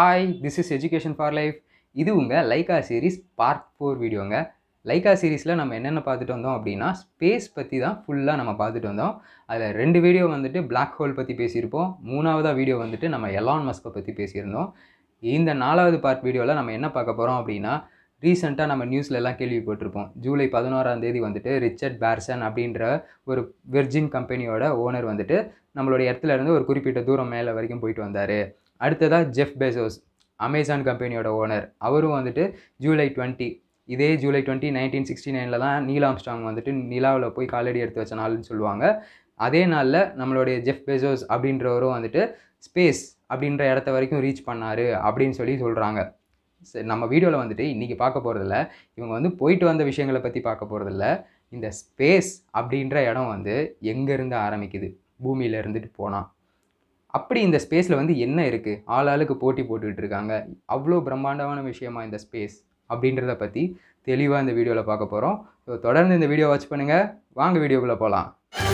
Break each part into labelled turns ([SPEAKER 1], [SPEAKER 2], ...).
[SPEAKER 1] hi this is education for life இது உங்கள் லைக்கா சீரிஸ் பார்ட் ஃபோர் வீடியோங்க லைக்கா சீரிஸில் நம்ம என்னென்ன பார்த்துட்டு வந்தோம் அப்படின்னா ஸ்பேஸ் பற்றி தான் ஃபுல்லாக நம்ம பார்த்துட்டு வந்தோம் அதில் ரெண்டு வீடியோ வந்துட்டு Black ஹோல் பற்றி பேசியிருப்போம் மூணாவதாக வீடியோ வந்துட்டு நம்ம எலான் மஸ்கை பற்றி பேசியிருந்தோம் இந்த நாலாவது பார்ட் வீடியோவில் நம்ம என்ன பார்க்க போகிறோம் அப்படின்னா ரீசெண்டாக நம்ம நியூஸ்ல எல்லாம் கேள்விப்பட்டிருப்போம் ஜூலை பதினோராம் தேதி வந்துட்டு ரிச்சர்ட் பேர்சன் அப்படின்ற ஒரு வெர்ஜின் கம்பெனியோட ஓனர் வந்துட்டு நம்மளுடைய இடத்துல இருந்து ஒரு குறிப்பிட்ட தூரம் மேலே வரைக்கும் போயிட்டு வந்தார் அடுத்ததாக ஜெஃப் பெசோஸ் அமேசான் கம்பெனியோட ஓனர் அவரும் வந்துட்டு ஜூலை டுவெண்ட்டி இதே ஜூலை டுவெண்ட்டி நைன்டீன் சிக்ஸ்டி நைனில் தான் நீல் ஆம்ஸ்ட்ராங் வந்துட்டு நிலாவில் போய் காலடி எடுத்து வச்ச நாள்னு சொல்லுவாங்க அதே நாளில் நம்மளுடைய ஜெஃப் பெசோஸ் அப்படின்றவரும் வந்துட்டு ஸ்பேஸ் அப்படின்ற இடத்த வரைக்கும் ரீச் பண்ணார் அப்படின்னு சொல்லி சொல்கிறாங்க சரி நம்ம வீடியோவில் வந்துட்டு இன்றைக்கி பார்க்க போகிறதில்ல இவங்க வந்து போயிட்டு வந்த விஷயங்களை பற்றி பார்க்க போகிறதில்ல இந்த ஸ்பேஸ் அப்படின்ற இடம் வந்து எங்கேருந்து ஆரம்பிக்குது பூமியில் இருந்துட்டு போனால் அப்படி இந்த ஸ்பேஸில் வந்து என்ன இருக்குது ஆளாளுக்கு போட்டி போட்டுக்கிட்டு இருக்காங்க அவ்வளோ பிரம்மாண்டமான விஷயமா இந்த ஸ்பேஸ் அப்படின்றத பற்றி தெளிவாக இந்த வீடியோவில் பார்க்க போகிறோம் ஸோ தொடர்ந்து இந்த வீடியோ வாட்ச் பண்ணுங்கள் வாங்க வீடியோக்குள்ளே போகலாம்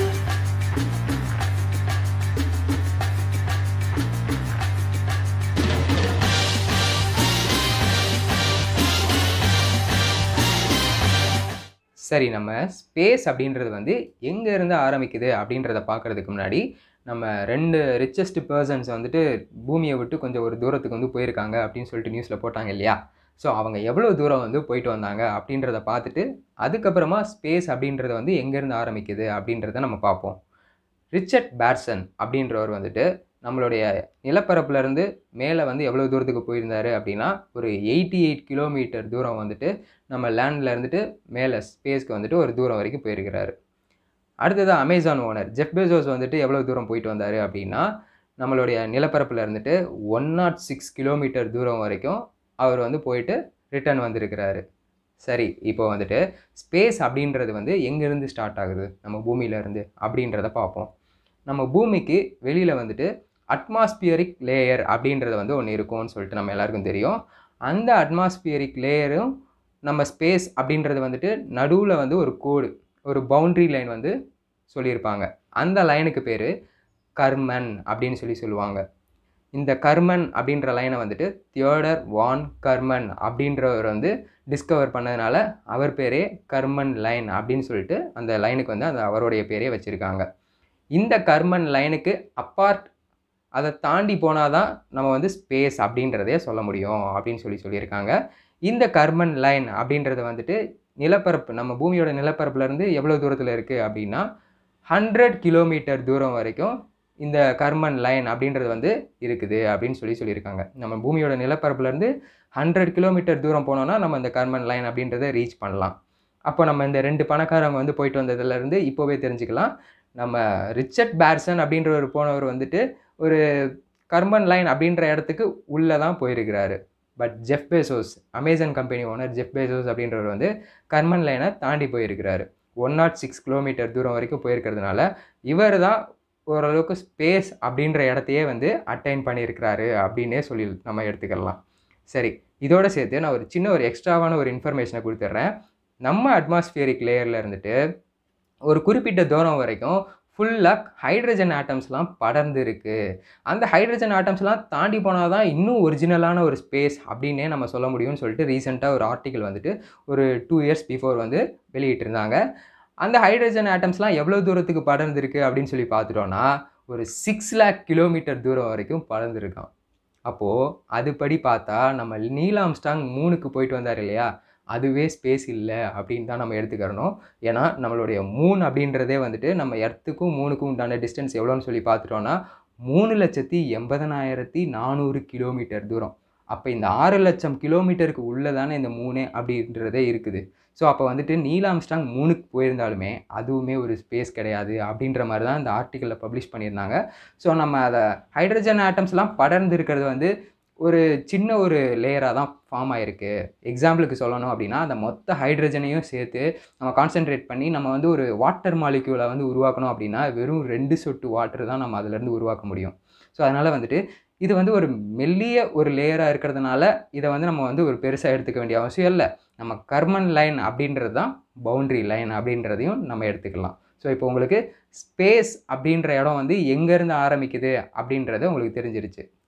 [SPEAKER 1] சரி நம்ம ஸ்பேஸ் அப்படின்றது வந்து எங்கேருந்து ஆரம்பிக்குது அப்படின்றத பார்க்குறதுக்கு முன்னாடி நம்ம ரெண்டு ரிச்சஸ்ட் பர்சன்ஸ் வந்துட்டு பூமியை விட்டு கொஞ்சம் ஒரு தூரத்துக்கு வந்து போயிருக்காங்க அப்படின்னு சொல்லிட்டு நியூஸில் போட்டாங்க இல்லையா ஸோ அவங்க எவ்வளோ தூரம் வந்து போயிட்டு வந்தாங்க அப்படின்றத பார்த்துட்டு அதுக்கப்புறமா ஸ்பேஸ் அப்படின்றத வந்து எங்கேருந்து ஆரம்பிக்குது அப்படின்றத நம்ம பார்ப்போம் ரிச்சர்ட் பேர்சன் அப்படின்றவர் வந்துட்டு நம்மளுடைய நிலப்பரப்புலேருந்து மேலே வந்து எவ்வளோ தூரத்துக்கு போயிருந்தாரு அப்படின்னா ஒரு எயிட்டி எயிட் கிலோமீட்டர் தூரம் வந்துட்டு நம்ம லேண்டில் இருந்துட்டு மேலே ஸ்பேஸ்க்கு வந்துட்டு ஒரு தூரம் வரைக்கும் போயிருக்கிறாரு அடுத்தது அமேசான் ஓனர் ஜெஃப் பெசோஸ் வந்துட்டு எவ்வளோ தூரம் போயிட்டு வந்தார் அப்படின்னா நம்மளுடைய நிலப்பரப்பில் இருந்துட்டு ஒன் நாட் சிக்ஸ் கிலோமீட்டர் தூரம் வரைக்கும் அவர் வந்து போயிட்டு ரிட்டர்ன் வந்திருக்கிறாரு சரி இப்போ வந்துட்டு ஸ்பேஸ் அப்படின்றது வந்து எங்கேருந்து ஸ்டார்ட் ஆகுது நம்ம பூமியிலேருந்து அப்படின்றத பார்ப்போம் நம்ம பூமிக்கு வெளியில் வந்துட்டு அட்மாஸ்பியரிக் லேயர் அப்படின்றது வந்து ஒன்று இருக்கும்னு சொல்லிட்டு நம்ம எல்லாருக்கும் தெரியும் அந்த அட்மாஸ்பியரிக் லேயரும் நம்ம ஸ்பேஸ் அப்படின்றது வந்துட்டு நடுவில் வந்து ஒரு கோடு ஒரு பவுண்ட்ரி லைன் வந்து சொல்லியிருப்பாங்க அந்த லைனுக்கு பேர் கர்மன் அப்படின்னு சொல்லி சொல்லுவாங்க இந்த கர்மன் அப்படின்ற லைனை வந்துட்டு தியோடர் வான் கர்மன் அப்படின்றவர் வந்து டிஸ்கவர் பண்ணதுனால அவர் பேரே கர்மன் லைன் அப்படின்னு சொல்லிட்டு அந்த லைனுக்கு வந்து அந்த அவருடைய பேரே வச்சுருக்காங்க இந்த கர்மன் லைனுக்கு அப்பார்ட் அதை தாண்டி போனால் தான் நம்ம வந்து ஸ்பேஸ் அப்படின்றதே சொல்ல முடியும் அப்படின்னு சொல்லி சொல்லியிருக்காங்க இந்த கர்மன் லைன் அப்படின்றது வந்துட்டு நிலப்பரப்பு நம்ம பூமியோட நிலப்பரப்புலேருந்து எவ்வளோ தூரத்தில் இருக்குது அப்படின்னா ஹண்ட்ரட் கிலோமீட்டர் தூரம் வரைக்கும் இந்த கர்மன் லைன் அப்படின்றது வந்து இருக்குது அப்படின்னு சொல்லி சொல்லியிருக்காங்க நம்ம பூமியோட நிலப்பரப்புலேருந்து ஹண்ட்ரட் கிலோமீட்டர் தூரம் போனோன்னா நம்ம இந்த கர்மன் லைன் அப்படின்றத ரீச் பண்ணலாம் அப்போ நம்ம இந்த ரெண்டு பணக்காரங்க வந்து போயிட்டு வந்ததுலேருந்து இப்போவே தெரிஞ்சுக்கலாம் நம்ம ரிச்சர்ட் பேர்சன் அப்படின்றவர் போனவர் வந்துட்டு ஒரு கர்மன் லைன் அப்படின்ற இடத்துக்கு உள்ளே தான் போயிருக்கிறாரு but Jeff Bezos Amazon company owner Jeff Bezos அப்படின்றவர் வந்து கர்மன் லைனை தாண்டி போயிருக்கிறாரு ஒன் நாட் சிக்ஸ் கிலோமீட்டர் தூரம் வரைக்கும் போயிருக்கிறதுனால இவர் தான் ஓரளவுக்கு ஸ்பேஸ் அப்படின்ற இடத்தையே வந்து அட்டைன் பண்ணியிருக்கிறாரு அப்படின்னே சொல்லி நம்ம எடுத்துக்கலாம் சரி இதோட சேர்த்து நான் ஒரு சின்ன ஒரு எக்ஸ்ட்ராவான ஒரு இன்ஃபர்மேஷனை கொடுத்துட்றேன் நம்ம அட்மாஸ்பியரிக் லேயரில் இருந்துட்டு ஒரு குறிப்பிட்ட தூரம் வரைக்கும் ஃபுல்லாக ஹைட்ரஜன் ஆட்டம்ஸ்லாம் படர்ந்து இருக்குது அந்த ஹைட்ரஜன் ஆட்டம்ஸ்லாம் தாண்டி போனால் தான் இன்னும் ஒரிஜினலான ஒரு ஸ்பேஸ் அப்படின்னே நம்ம சொல்ல முடியும்னு சொல்லிட்டு ரீசெண்டாக ஒரு ஆர்டிக்கல் வந்துட்டு ஒரு டூ இயர்ஸ் பிஃபோர் வந்து வெளியிட்டிருந்தாங்க அந்த ஹைட்ரஜன் ஆட்டம்ஸ்லாம் எவ்வளோ தூரத்துக்கு படர்ந்துருக்கு அப்படின்னு சொல்லி பார்த்துட்டோன்னா ஒரு சிக்ஸ் லேக் கிலோமீட்டர் தூரம் வரைக்கும் படர்ந்துருக்கான் அப்போது அதுபடி பார்த்தா நம்ம நீல் ஆம்ஸ்டாங் மூணுக்கு போயிட்டு வந்தார் இல்லையா அதுவே ஸ்பேஸ் இல்லை அப்படின்னு தான் நம்ம எடுத்துக்கிறணும் ஏன்னா நம்மளுடைய மூன் அப்படின்றதே வந்துட்டு நம்ம எர்த்துக்கும் மூணுக்கும் உண்டான டிஸ்டன்ஸ் எவ்வளோன்னு சொல்லி பார்த்துட்டோன்னா மூணு லட்சத்தி எண்பதனாயிரத்தி நானூறு கிலோமீட்டர் தூரம் அப்போ இந்த ஆறு லட்சம் கிலோமீட்டருக்கு உள்ளே தானே இந்த மூணு அப்படின்றதே இருக்குது ஸோ அப்போ வந்துட்டு நீலாம்ஸ்டாங் மூணுக்கு போயிருந்தாலுமே அதுவுமே ஒரு ஸ்பேஸ் கிடையாது அப்படின்ற மாதிரி தான் இந்த ஆர்டிக்கலில் பப்ளிஷ் பண்ணியிருந்தாங்க ஸோ நம்ம அதை ஹைட்ரஜன் ஆட்டம்ஸ்லாம் படர்ந்து இருக்கிறது வந்து ஒரு சின்ன ஒரு லேயராக தான் ஃபார்ம் ஆகிருக்கு எக்ஸாம்பிளுக்கு சொல்லணும் அப்படின்னா அந்த மொத்த ஹைட்ரஜனையும் சேர்த்து நம்ம கான்சென்ட்ரேட் பண்ணி நம்ம வந்து ஒரு வாட்டர் மாலிக்யூலை வந்து உருவாக்கணும் அப்படின்னா வெறும் ரெண்டு சொட்டு வாட்டர் தான் நம்ம அதிலேருந்து உருவாக்க முடியும் ஸோ அதனால் வந்துட்டு இது வந்து ஒரு மெல்லிய ஒரு லேயராக இருக்கிறதுனால இதை வந்து நம்ம வந்து ஒரு பெருசாக எடுத்துக்க வேண்டிய அவசியம் இல்லை நம்ம கர்மன் லைன் அப்படின்றது தான் பவுண்ட்ரி லைன் அப்படின்றதையும் நம்ம எடுத்துக்கலாம் ஸோ இப்போ உங்களுக்கு ஸ்பேஸ் அப்படின்ற இடம் வந்து எங்கேருந்து ஆரம்பிக்குது அப்படின்றது உங்களுக்கு தெரிஞ்சிருச்சு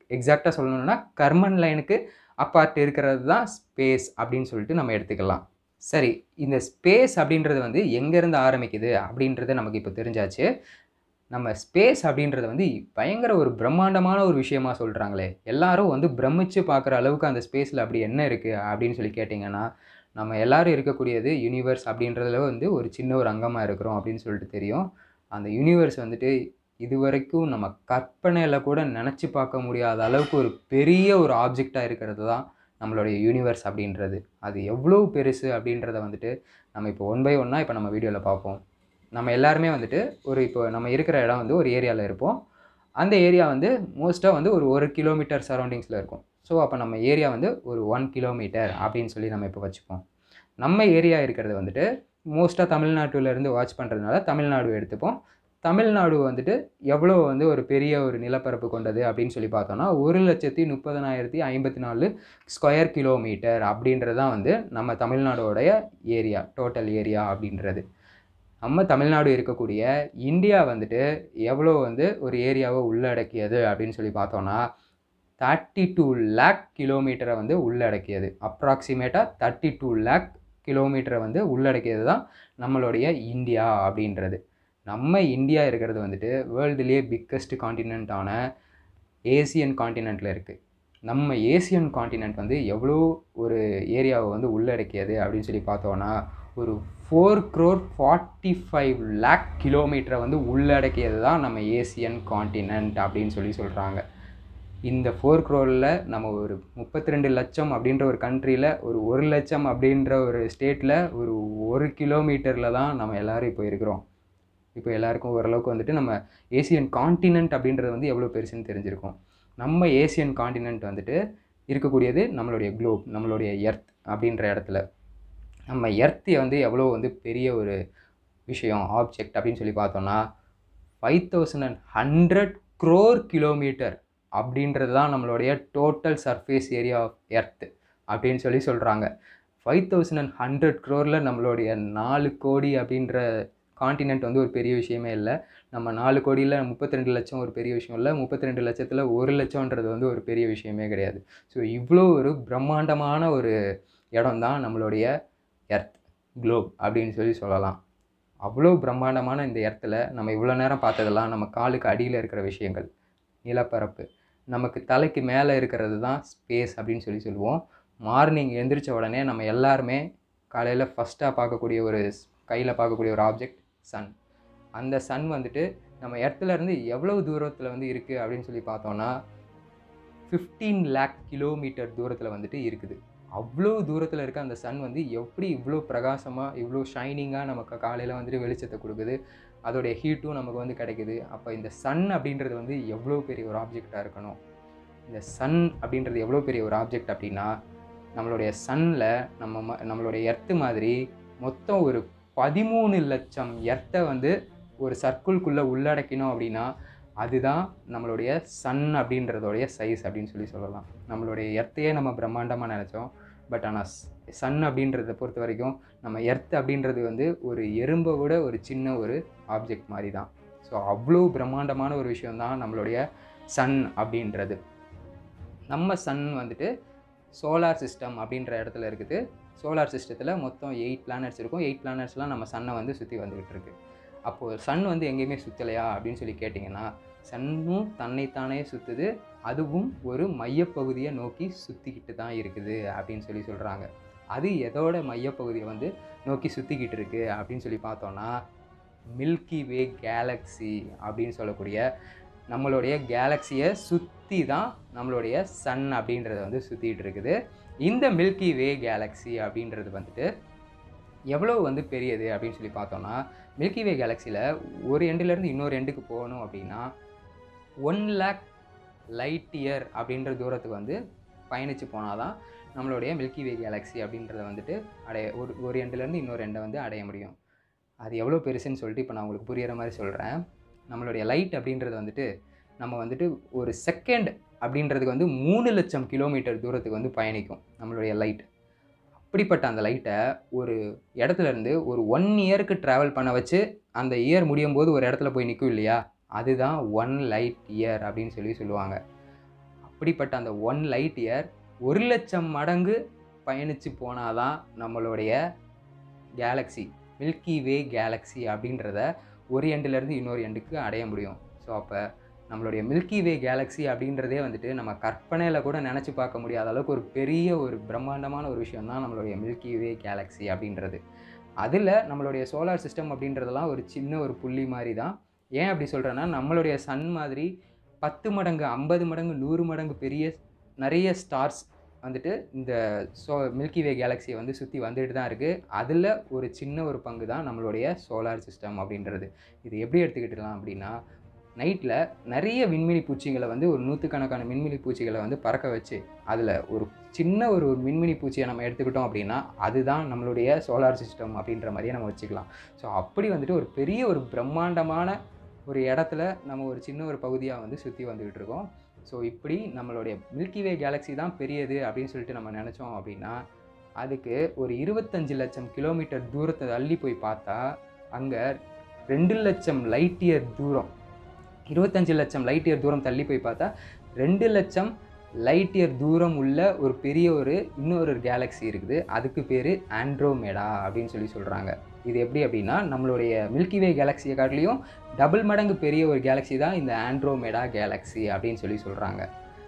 [SPEAKER 1] எக்ஸாக்டாக சொல்லணும்னா கர்மன் லைனுக்கு அப்பார்ட் இருக்கிறது தான் ஸ்பேஸ் அப்படின்னு சொல்லிட்டு நம்ம எடுத்துக்கலாம் சரி இந்த ஸ்பேஸ் அப்படின்றது வந்து எங்கேருந்து ஆரம்பிக்குது அப்படின்றது நமக்கு இப்போ தெரிஞ்சாச்சு நம்ம ஸ்பேஸ் அப்படின்றது வந்து பயங்கர ஒரு பிரம்மாண்டமான ஒரு விஷயமா சொல்கிறாங்களே எல்லாரும் வந்து பிரமிச்சு பார்க்குற அளவுக்கு அந்த ஸ்பேஸில் அப்படி என்ன இருக்குது அப்படின்னு சொல்லி கேட்டிங்கன்னா நம்ம எல்லாரும் இருக்கக்கூடியது யூனிவர்ஸ் அப்படின்றதுல வந்து ஒரு சின்ன ஒரு அங்கமாக இருக்கிறோம் அப்படின்னு சொல்லிட்டு தெரியும் அந்த யூனிவர்ஸ் வந்துட்டு இதுவரைக்கும் நம்ம கற்பனையில் கூட நினச்சி பார்க்க முடியாத அளவுக்கு ஒரு பெரிய ஒரு ஆப்ஜெக்டாக இருக்கிறது தான் நம்மளுடைய யூனிவர்ஸ் அப்படின்றது அது எவ்வளோ பெருசு அப்படின்றத வந்துட்டு நம்ம இப்போ ஒன் பை ஒன்னாக இப்போ நம்ம வீடியோவில் பார்ப்போம் நம்ம எல்லாருமே வந்துட்டு ஒரு இப்போ நம்ம இருக்கிற இடம் வந்து ஒரு ஏரியாவில் இருப்போம் அந்த ஏரியா வந்து மோஸ்ட்டாக வந்து ஒரு ஒரு கிலோமீட்டர் சரௌண்டிங்ஸில் இருக்கும் ஸோ அப்போ நம்ம ஏரியா வந்து ஒரு ஒன் கிலோமீட்டர் அப்படின்னு சொல்லி நம்ம இப்போ வச்சுப்போம் நம்ம ஏரியா இருக்கிறது வந்துட்டு மோஸ்ட்டாக தமிழ்நாட்டிலேருந்து வாட்ச் பண்ணுறதுனால தமிழ்நாடு எடுத்துப்போம் தமிழ்நாடு வந்துட்டு எவ்வளோ வந்து ஒரு பெரிய ஒரு நிலப்பரப்பு கொண்டது அப்படின்னு சொல்லி பார்த்தோம்னா ஒரு லட்சத்தி முப்பதனாயிரத்தி ஐம்பத்தி நாலு ஸ்கொயர் கிலோமீட்டர் அப்படின்றது தான் வந்து நம்ம தமிழ்நாடோடைய ஏரியா டோட்டல் ஏரியா அப்படின்றது நம்ம தமிழ்நாடு இருக்கக்கூடிய இந்தியா வந்துட்டு எவ்வளோ வந்து ஒரு ஏரியாவை உள்ளடக்கியது அப்படின்னு சொல்லி பார்த்தோன்னா தேர்ட்டி டூ லேக் கிலோமீட்டரை வந்து உள்ளடக்கியது அப்ராக்சிமேட்டாக தேர்ட்டி டூ லேக் கிலோமீட்டரை வந்து உள்ளடக்கியது தான் நம்மளுடைய இந்தியா அப்படின்றது நம்ம இந்தியா இருக்கிறது வந்துட்டு வேர்ல்டுலேயே பிக்கஸ்ட் காண்டினென்ட்டான ஏசியன் காண்டினென்ட்டில் இருக்குது நம்ம ஏசியன் காண்டினென்ட் வந்து எவ்வளோ ஒரு ஏரியாவை வந்து உள்ளடக்கியது அப்படின்னு சொல்லி பார்த்தோன்னா ஒரு four crore forty five lakh கிலோமீட்டரை வந்து உள்ளடக்கியது தான் நம்ம ஏசியன் காண்டினென்ட் அப்படின்னு சொல்லி சொல்கிறாங்க இந்த ஃபோர் க்ரோரில் நம்ம ஒரு முப்பத்தி ரெண்டு லட்சம் அப்படின்ற ஒரு கண்ட்ரியில் ஒரு ஒரு லட்சம் அப்படின்ற ஒரு ஸ்டேட்டில் ஒரு ஒரு கிலோமீட்டரில் தான் நம்ம எல்லோரும் இப்போ இருக்கிறோம் இப்போ எல்லாருக்கும் ஓரளவுக்கு வந்துட்டு நம்ம ஏசியன் காண்டினென்ட் அப்படின்றது வந்து எவ்வளோ பெருசுன்னு தெரிஞ்சிருக்கும் நம்ம ஏசியன் காண்டினென்ட் வந்துட்டு இருக்கக்கூடியது நம்மளுடைய குளோப் நம்மளுடைய எர்த் அப்படின்ற இடத்துல நம்ம எர்த்து வந்து எவ்வளோ வந்து பெரிய ஒரு விஷயம் ஆப்ஜெக்ட் அப்படின்னு சொல்லி பார்த்தோன்னா five thousand and hundred crore kilometre அப்படின்றது தான் நம்மளுடைய total surface area of earth அப்படின்னு சொல்லி சொல்கிறாங்க ஃபைவ் தௌசண்ட் அண்ட் ஹண்ட்ரட் க்ரோரில் நம்மளுடைய நாலு கோடி அப்படின்ற காண்டினென்ட் வந்து ஒரு பெரிய விஷயமே இல்லை நம்ம நாலு கோடியில் முப்பத்தி ரெண்டு லட்சம் ஒரு பெரிய விஷயம் இல்லை முப்பத்தி ரெண்டு லட்சத்தில் ஒரு லட்சம்ன்றது வந்து ஒரு பெரிய விஷயமே கிடையாது ஸோ இவ்வளோ ஒரு பிரம்மாண்டமான ஒரு இடம் தான் நம்மளுடைய எர்த் குளோப் அப்படின்னு சொல்லி சொல்லலாம் அவ்வளோ பிரம்மாண்டமான இந்த எர்த்தில் நம்ம இவ்வளோ நேரம் பார்த்ததெல்லாம் நம்ம காலுக்கு அடியில் இருக்கிற விஷயங்கள் நிலப்பரப்பு நமக்கு தலைக்கு மேலே இருக்கிறது தான் ஸ்பேஸ் அப்படின்னு சொல்லி சொல்லுவோம் மார்னிங் எந்திரிச்ச உடனே நம்ம எல்லாருமே காலையில் ஃபஸ்ட்டாக பார்க்கக்கூடிய ஒரு கையில் பார்க்கக்கூடிய ஒரு ஆப்ஜெக்ட் சன் அந்த சன் வந்துட்டு நம்ம இடத்துலேருந்து எவ்வளோ தூரத்தில் வந்து இருக்குது அப்படின்னு சொல்லி பார்த்தோன்னா ஃபிஃப்டீன் லேக் கிலோமீட்டர் தூரத்தில் வந்துட்டு இருக்குது அவ்வளோ தூரத்தில் இருக்க அந்த சன் வந்து எப்படி இவ்வளோ பிரகாசமாக இவ்வளோ ஷைனிங்காக நமக்கு காலையில் வந்துட்டு வெளிச்சத்தை கொடுக்குது அதோடைய ஹீட்டும் நமக்கு வந்து கிடைக்குது அப்போ இந்த சன் அப்படின்றது வந்து எவ்வளோ பெரிய ஒரு ஆப்ஜெக்டாக இருக்கணும் இந்த சன் அப்படின்றது எவ்வளோ பெரிய ஒரு ஆப்ஜெக்ட் அப்படின்னா நம்மளுடைய சன்னில் நம்ம ம- நம்மளுடைய எர்த்து மாதிரி மொத்தம் ஒரு பதிமூணு லட்சம் எர்த்தை வந்து ஒரு சர்க்கிள்குள்ளே உள்ளடக்கினோம் அப்படின்னா அதுதான் நம்மளுடைய சன் அப்படின்றதோடைய சைஸ் அப்படின்னு சொல்லி சொல்லலாம் நம்மளுடைய எர்த்தையே நம்ம பிரம்மாண்டமாக நினச்சோம் பட் ஆனால் சன் அப்படின்றத பொறுத்த வரைக்கும் நம்ம எர்த் அப்படின்றது வந்து ஒரு எறும்பை விட ஒரு சின்ன ஒரு ஆப்ஜெக்ட் மாதிரி தான் ஸோ அவ்வளோ பிரம்மாண்டமான ஒரு விஷயம்தான் நம்மளுடைய சன் அப்படின்றது நம்ம சன் வந்துட்டு சோலார் சிஸ்டம் அப்படின்ற இடத்துல இருக்குது சோலார் சிஸ்டத்தில் மொத்தம் எயிட் பிளானட்ஸ் இருக்கும் எயிட் பிளானட்ஸ்லாம் நம்ம சன்னை வந்து சுற்றி வந்துக்கிட்டு இருக்கு அப்போது சன் வந்து எங்கேயுமே சுற்றலையா அப்படின்னு சொல்லி கேட்டிங்கன்னா சன்னும் தன்னைத்தானே சுற்றுது அதுவும் ஒரு மையப்பகுதியை நோக்கி சுற்றிக்கிட்டு தான் இருக்குது அப்படின்னு சொல்லி சொல்கிறாங்க அது எதோட மையப்பகுதியை வந்து நோக்கி சுற்றிக்கிட்டு இருக்கு அப்படின்னு சொல்லி பார்த்தோன்னா மில்கி வே கேலக்ஸி அப்படின்னு சொல்லக்கூடிய நம்மளுடைய கேலக்ஸியை சுற்றி தான் நம்மளுடைய சன் அப்படின்றத வந்து சுற்றிட்டு இருக்குது இந்த மில்கி வே கேலக்ஸி அப்படின்றது வந்துட்டு எவ்வளோ வந்து பெரியது அப்படின்னு சொல்லி பார்த்தோன்னா மில்கி வே கேலக்ஸியில் ஒரு எண்டுலேருந்து இன்னொரு எண்டுக்கு போகணும் அப்படின்னா ஒன் லேக் லைட் இயர் அப்படின்ற தூரத்துக்கு வந்து பயணித்து போனால் தான் நம்மளுடைய மில்கி வே கேலக்ஸி அப்படின்றத வந்துட்டு அடைய ஒரு ஒரு எண்டுலேருந்து இன்னொரு எண்டை வந்து அடைய முடியும் அது எவ்வளோ பெருசுன்னு சொல்லிட்டு இப்போ நான் உங்களுக்கு புரியிற மாதிரி சொல்கிறேன் நம்மளுடைய லைட் அப்படின்றது வந்துட்டு நம்ம வந்துட்டு ஒரு செகண்ட் அப்படின்றதுக்கு வந்து மூணு லட்சம் கிலோமீட்டர் தூரத்துக்கு வந்து பயணிக்கும் நம்மளுடைய லைட் அப்படிப்பட்ட அந்த லைட்டை ஒரு இடத்துல இருந்து ஒரு ஒன் இயருக்கு ட்ராவல் பண்ண வச்சு அந்த இயர் முடியும் போது ஒரு இடத்துல போய் நிற்கும் இல்லையா அதுதான் ஒன் லைட் இயர் அப்படின்னு சொல்லி சொல்லுவாங்க அப்படிப்பட்ட அந்த ஒன் லைட் இயர் ஒரு லட்சம் மடங்கு பயணித்து போனாதான் நம்மளுடைய கேலக்ஸி மில்கி வே கேலக்ஸி அப்படின்றத ஒரு எண்டுலேருந்து இன்னொரு எண்டுக்கு அடைய முடியும் ஸோ அப்போ நம்மளுடைய மில்கி வே கேலக்ஸி அப்படின்றதே வந்துட்டு நம்ம கற்பனையில் கூட நினச்சி பார்க்க முடியாத அளவுக்கு ஒரு பெரிய ஒரு பிரம்மாண்டமான ஒரு விஷயம் தான் நம்மளுடைய மில்கி வே கேலக்ஸி அப்படின்றது அதில் நம்மளுடைய சோலார் சிஸ்டம் அப்படின்றதெல்லாம் ஒரு சின்ன ஒரு புள்ளி மாதிரி தான் ஏன் அப்படி சொல்கிறேன்னா நம்மளுடைய சன் மாதிரி பத்து மடங்கு ஐம்பது மடங்கு நூறு மடங்கு பெரிய நிறைய ஸ்டார்ஸ் வந்துட்டு இந்த சோ மில்கி வே கேலக்ஸியை வந்து சுற்றி வந்துட்டு தான் இருக்குது அதில் ஒரு சின்ன ஒரு பங்கு தான் நம்மளுடைய சோலார் சிஸ்டம் அப்படின்றது இது எப்படி எடுத்துக்கிட்டலாம் அப்படின்னா நைட்டில் நிறைய விண்மினி பூச்சிகளை வந்து ஒரு நூற்றுக்கணக்கான மின்மினி பூச்சிகளை வந்து பறக்க வச்சு அதில் ஒரு சின்ன ஒரு மின்மினி பூச்சியை நம்ம எடுத்துக்கிட்டோம் அப்படின்னா அதுதான் நம்மளுடைய சோலார் சிஸ்டம் அப்படின்ற மாதிரியே நம்ம வச்சுக்கலாம் ஸோ அப்படி வந்துட்டு ஒரு பெரிய ஒரு பிரம்மாண்டமான ஒரு இடத்துல நம்ம ஒரு சின்ன ஒரு பகுதியாக வந்து சுற்றி வந்துக்கிட்டு இருக்கோம் ஸோ இப்படி நம்மளுடைய மில்கி வே கேலக்ஸி தான் பெரியது அப்படின்னு சொல்லிட்டு நம்ம நினச்சோம் அப்படின்னா அதுக்கு ஒரு இருபத்தஞ்சு லட்சம் கிலோமீட்டர் தூரத்தை தள்ளி போய் பார்த்தா அங்கே ரெண்டு லட்சம் லைட் இயர் தூரம் இருபத்தஞ்சு லட்சம் லைட் இயர் தூரம் தள்ளி போய் பார்த்தா ரெண்டு லட்சம் லைட் இயர் தூரம் உள்ள ஒரு பெரிய ஒரு இன்னொரு கேலக்ஸி இருக்குது அதுக்கு பேர் ஆண்ட்ரோமேடா அப்படின்னு சொல்லி சொல்கிறாங்க இது எப்படி அப்படின்னா நம்மளுடைய மில்கி வே கேலக்ஸியை காட்டிலையும் டபுள் மடங்கு பெரிய ஒரு கேலக்ஸி தான் இந்த ஆண்ட்ரோமேடா கேலக்ஸி அப்படின்னு சொல்லி சொல்கிறாங்க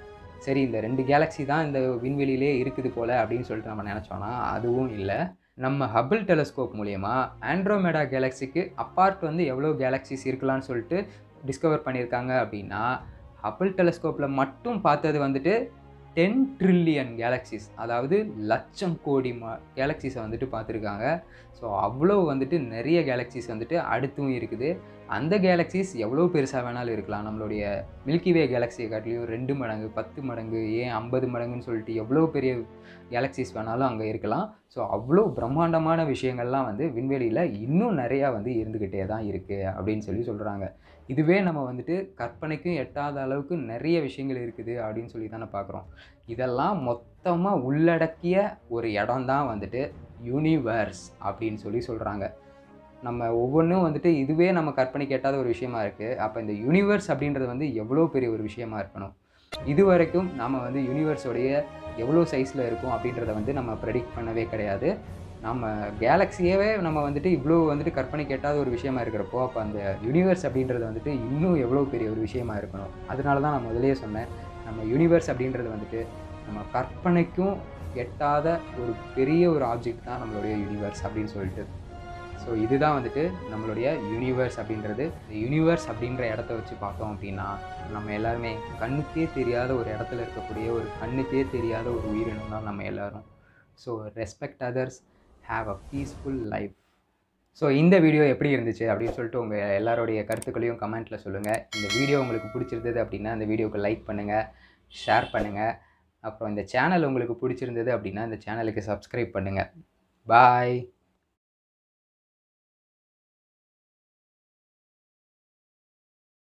[SPEAKER 1] சரி இந்த ரெண்டு கேலக்ஸி தான் இந்த விண்வெளியிலே இருக்குது போல் அப்படின்னு சொல்லிட்டு நம்ம நினச்சோன்னா அதுவும் இல்லை நம்ம ஹபிள் டெலஸ்கோப் மூலயமா ஆண்ட்ரோமேடா கேலக்ஸிக்கு அப்பார்ட் வந்து எவ்வளோ கேலக்ஸிஸ் இருக்கலாம்னு சொல்லிட்டு டிஸ்கவர் பண்ணியிருக்காங்க அப்படின்னா ஹபிள் டெலஸ்கோப்பில் மட்டும் பார்த்தது வந்துட்டு டென் ட்ரில்லியன் கேலக்ஸிஸ் அதாவது லட்சம் கோடி ம கேலக்ஸிஸை வந்துட்டு பார்த்துருக்காங்க ஸோ அவ்வளோ வந்துட்டு நிறைய கேலக்ஸிஸ் வந்துட்டு அடுத்தும் இருக்குது அந்த கேலக்ஸிஸ் எவ்வளோ பெருசாக வேணாலும் இருக்கலாம் நம்மளுடைய மில்கி வே கேலக்ஸியை காட்டிலையும் ரெண்டு மடங்கு பத்து மடங்கு ஏன் ஐம்பது மடங்குன்னு சொல்லிட்டு எவ்வளோ பெரிய கேலக்ஸிஸ் வேணாலும் அங்கே இருக்கலாம் ஸோ அவ்வளோ பிரம்மாண்டமான விஷயங்கள்லாம் வந்து விண்வெளியில் இன்னும் நிறையா வந்து இருந்துக்கிட்டே தான் இருக்குது அப்படின்னு சொல்லி சொல்கிறாங்க இதுவே நம்ம வந்துட்டு கற்பனைக்கும் எட்டாத அளவுக்கு நிறைய விஷயங்கள் இருக்குது அப்படின்னு சொல்லி தானே பார்க்குறோம் இதெல்லாம் மொத்தமாக உள்ளடக்கிய ஒரு இடம் தான் வந்துட்டு யூனிவர்ஸ் அப்படின்னு சொல்லி சொல்கிறாங்க நம்ம ஒவ்வொன்றும் வந்துட்டு இதுவே நம்ம கற்பனைக்கு எட்டாத ஒரு விஷயமா இருக்குது அப்போ இந்த யூனிவர்ஸ் அப்படின்றது வந்து எவ்வளோ பெரிய ஒரு விஷயமா இருக்கணும் இது வரைக்கும் நம்ம வந்து யூனிவர்ஸோடைய எவ்வளோ சைஸில் இருக்கும் அப்படின்றத வந்து நம்ம ப்ரெடிக்ட் பண்ணவே கிடையாது நம்ம கேலக்ஸியவே நம்ம வந்துட்டு இவ்வளோ வந்துட்டு கற்பனை கேட்டாத ஒரு விஷயமா இருக்கிறப்போ அப்போ அந்த யூனிவர்ஸ் அப்படின்றது வந்துட்டு இன்னும் எவ்வளோ பெரிய ஒரு விஷயமா இருக்கணும் அதனால தான் நான் முதலே சொன்னேன் நம்ம யூனிவர்ஸ் அப்படின்றது வந்துட்டு நம்ம கற்பனைக்கும் எட்டாத ஒரு பெரிய ஒரு ஆப்ஜெக்ட் தான் நம்மளுடைய யூனிவர்ஸ் அப்படின்னு சொல்லிட்டு ஸோ இதுதான் வந்துட்டு நம்மளுடைய யூனிவர்ஸ் அப்படின்றது இந்த யூனிவர்ஸ் அப்படின்ற இடத்த வச்சு பார்த்தோம் அப்படின்னா நம்ம எல்லாருமே கண்ணுக்கே தெரியாத ஒரு இடத்துல இருக்கக்கூடிய ஒரு கண்ணுக்கே தெரியாத ஒரு உயிரினம் தான் நம்ம எல்லாரும் so respect others have a peaceful life so இந்த வீடியோ எப்படி இருந்துச்சு அப்படின்னு சொல்லிட்டு உங்கள் எல்லாருடைய கருத்துக்களையும் கமெண்ட்டில் சொல்லுங்கள் இந்த வீடியோ உங்களுக்கு பிடிச்சிருந்தது அப்படின்னா இந்த வீடியோவுக்கு லைக் பண்ணுங்கள் ஷேர் பண்ணுங்கள் அப்புறம் இந்த சேனல் உங்களுக்கு பிடிச்சிருந்தது அப்படின்னா இந்த சேனலுக்கு சப்ஸ்கிரைப் பண்ணுங்கள் பாய்